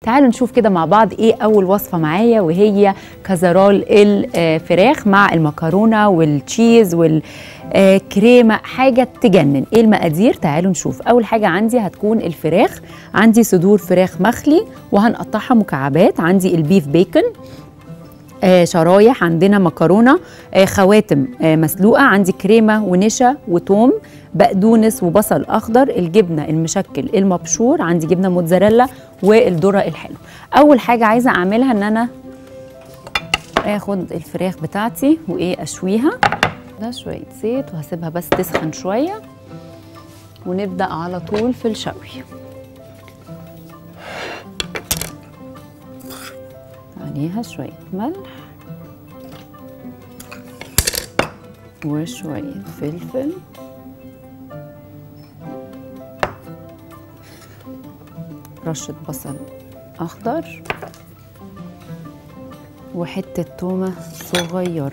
تعالوا نشوف كده مع بعض ايه اول وصفه معايا وهي كزرال الفراخ مع المكرونه والتشيز والكريمه حاجه تجنن ايه المقادير تعالوا نشوف اول حاجه عندي هتكون الفراخ عندي صدور فراخ مخلي وهنقطعها مكعبات عندي البيف بيكن آه شرايح عندنا مكرونه آه خواتم آه مسلوقه عندي كريمه ونشا وتوم بقدونس وبصل اخضر الجبنه المشكل المبشور عندي جبنه موتزاريلا والذره الحلو اول حاجه عايزه اعملها ان انا اخد الفراخ بتاعتي وايه اشويها ده شويه زيت وهسيبها بس تسخن شويه ونبدا على طول في الشوي عليها شوية ملح وشوية فلفل رشة بصل أخضر وحتة تومة صغيرة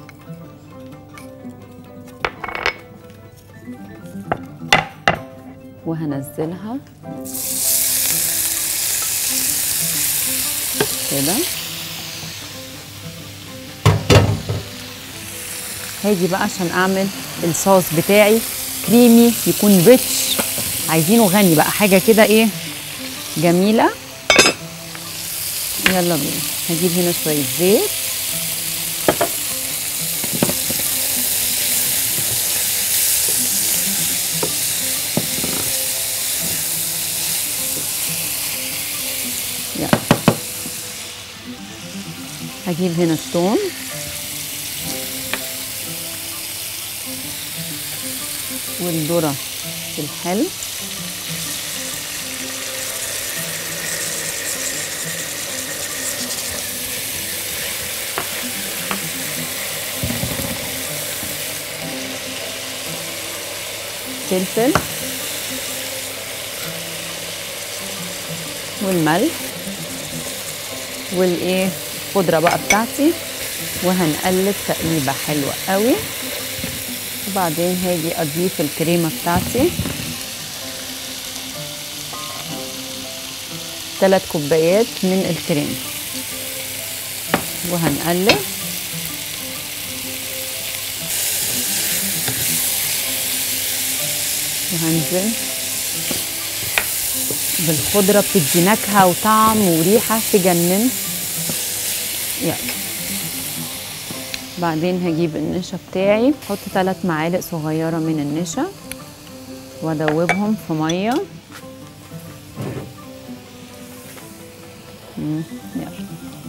وهنزلها كده هاجي بقى عشان اعمل الصوص بتاعي كريمي يكون ريتش عايزينه غني بقى حاجه كده ايه جميله يلا بينا هجيب هنا شويه زيت يلا هجيب هنا الثوم والذرة الحلو فلفل والملح والايه الخضره بقى بتاعتي وهنقلب تقليبه حلوه قوي وبعدين هاجي اضيف الكريمه بتاعتي ثلاث كوبايات من الكريمه وهنقلب وهنزل بالخضرة بتدي نكهة وطعم وريحة تجنن يلا بعدين هجيب النشا بتاعي احط ثلاث معالق صغيرة من النشا وادوبهم في مية مم، يلا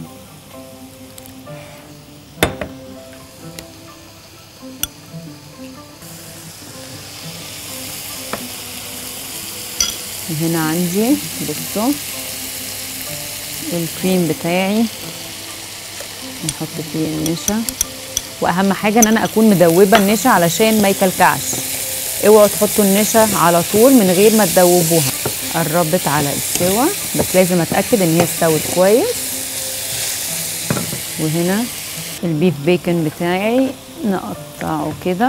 هنا عندي بصوا الكريم بتاعي نحط فيه النشا واهم حاجه ان انا اكون مدوبه النشا علشان ما يكلكعش اوعوا تحطوا النشا على طول من غير ما تدوبوها قربت على السوا بس لازم اتاكد ان هي استوت كويس وهنا البيف بيكن بتاعي نقطعه كده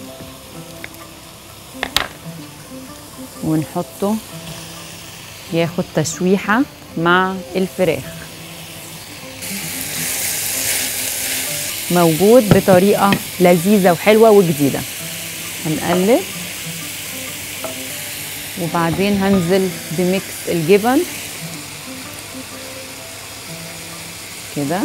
ونحطه ياخد تشويحه مع الفراخ موجود بطريقة لذيذة وحلوة وجديدة هنقلب وبعدين هنزل بميكس الجبن كده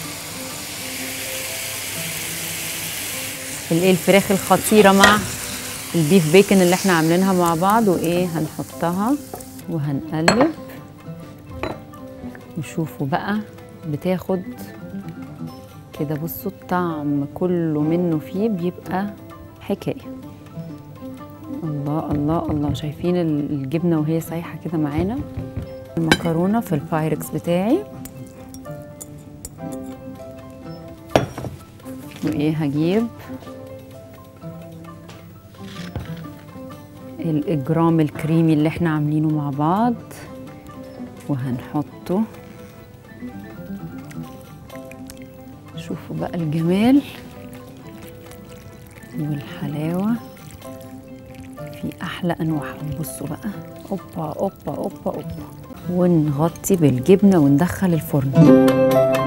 الايه الفراخ الخطيرة مع البيف بيكن اللي احنا عاملينها مع بعض وايه هنحطها وهنقلب وشوفوا بقى بتاخد كده بصوا الطعم كله منه فيه بيبقى حكايه الله الله الله شايفين الجبنه وهي سايحه كده معانا المكرونه في البايركس بتاعي وايه هجيب الاجرام الكريمي اللي احنا عاملينه مع بعض وهنحطه شوفوا بقى الجمال والحلاوة في أحلى أنواعهم بصوا بقى أوبا أوبا أوبا أوبا ونغطي بالجبنه وندخل الفرن